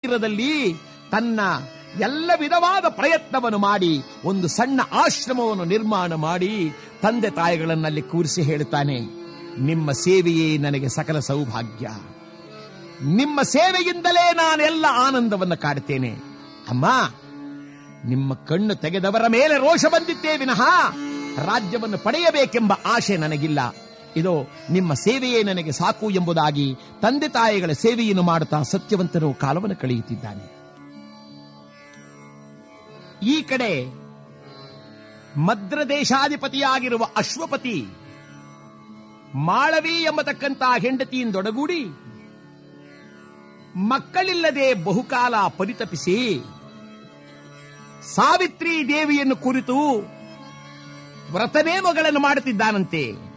ತೀರದಲ್ಲಿ ತನ್ನ ಎಲ್ಲ ವಿಧವಾದ ಪ್ರಯತ್ನವನ್ನು ಮಾಡಿ ಒಂದು ಸಣ್ಣ ಆಶ್ರಮವನ್ನು ನಿರ್ಮಾಣ ಮಾಡಿ ತಂದೆ ತಾಯಿಗಳನ್ನಲ್ಲಿ ಕೂರಿಸಿ ಹೇಳುತ್ತಾನೆ ನಿಮ್ಮ ಸೇವೆಯೇ ನನಗೆ ಸಕಲ ಸೌಭಾಗ್ಯ ನಿಮ್ಮ ಸೇವೆಯಿಂದಲೇ ನಾನೆಲ್ಲ ಆನಂದವನ್ನು ಕಾಡುತ್ತೇನೆ ಅಮ್ಮ ನಿಮ್ಮ ಕಣ್ಣು ತೆಗೆದವರ ಮೇಲೆ ರೋಷ ಬಂದಿತ್ತೇ ವಿನಃ ರಾಜ್ಯವನ್ನು ಪಡೆಯಬೇಕೆಂಬ ಆಶೆ ನನಗಿಲ್ಲ ಇದು ನಿಮ್ಮ ಸೇವೆಯೇ ನನಗೆ ಸಾಕು ಎಂಬುದಾಗಿ ತಂದೆ ತಾಯಿಗಳ ಸೇವೆಯನ್ನು ಮಾಡುತ್ತಾ ಸತ್ಯವಂತನು ಕಾಲವನ್ನು ಕಳೆಯುತ್ತಿದ್ದಾನೆ ಈ ಕಡೆ ಮದ್ರ ದೇಶಾಧಿಪತಿಯಾಗಿರುವ ಅಶ್ವಪತಿ ಮಾಳವಿ ಎಂಬತಕ್ಕಂತಹ ಹೆಂಡತಿಯಿಂದೊಡಗೂಡಿ ಮಕ್ಕಳಿಲ್ಲದೆ ಬಹುಕಾಲ ಪರಿತಪಿಸಿ ಸಾವಿತ್ರಿ ದೇವಿಯನ್ನು ಕುರಿತು ವ್ರತನೇಮಗಳನ್ನು ಮಾಡುತ್ತಿದ್ದಾನಂತೆ